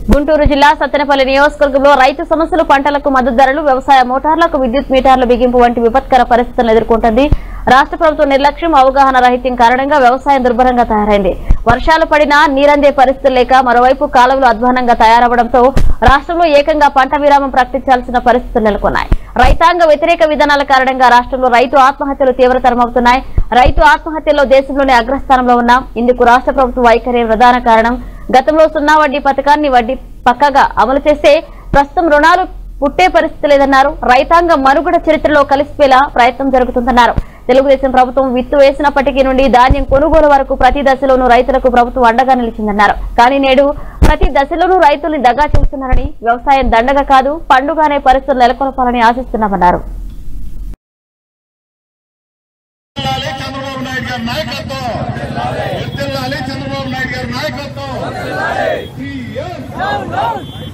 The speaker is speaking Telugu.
గుంటూరు జిల్లా సత్తెనపల్లి నియోజకవర్గంలో రైతు సమస్యలు పంటలకు మద్దతు ధరలు వ్యవసాయ మోటార్లకు విద్యుత్ మీటర్ల బిగింపు వంటి విపత్కర పరిస్థితులను ఎదుర్కొంటుంది రాష్ట్ర ప్రభుత్వం నిర్లక్ష్యం అవగాహన రహిత్యం కారణంగా వ్యవసాయం దుర్భరంగా తయారైంది వర్షాలు పడినా నీరందే పరిస్థితులు లేక మరోవైపు కాలువలు అధ్వానంగా తయారవడంతో రాష్ట్రంలో ఏకంగా పంట విరామం ప్రకటించాల్సిన పరిస్థితులు నెలకొన్నాయి రైతాంగ వ్యతిరేక విధానాల కారణంగా రాష్ట్రంలో రైతు ఆత్మహత్యలు తీవ్రతరమవుతున్నాయి రైతు ఆత్మహత్యల్లో దేశంలోనే అగ్రస్థానంలో ఉన్నాం ఇందుకు రాష్ట్ర ప్రభుత్వ వైఖరి ప్రధాన కారణం గతంలో సున్నా వడ్డీ పథకాన్ని వడ్డీ పక్కగా అమలు చేస్తే ప్రస్తుతం రుణాలు పుట్టే పరిస్థితి లేదన్నారు రైతాంగ మనుగడ చరిత్రలో కలిసిపోయేలా ప్రయత్నం జరుగుతుందన్నారు తెలుగుదేశం ప్రభుత్వం విత్తు వేసినప్పటికీ నుండి ధాన్యం కొనుగోలు వరకు ప్రతి దశలోనూ రైతులకు ప్రభుత్వం అండగా నిలిచిందన్నారు కానీ నేడు ప్రతి దశలోనూ రైతుల్ని దగా చేస్తున్నారని వ్యవసాయం దండగ కాదు పండుగనే పరిస్థితులు నెలకొల్పాలని ఆశిస్తున్నామన్నారు వర్ధిల్లాలి చంద్రబాబు నాయుడు గారి నాయకత్వం వర్ధిల్లాలి చంద్రబాబు నాయుడు గారి నాయకత్వం సీఎం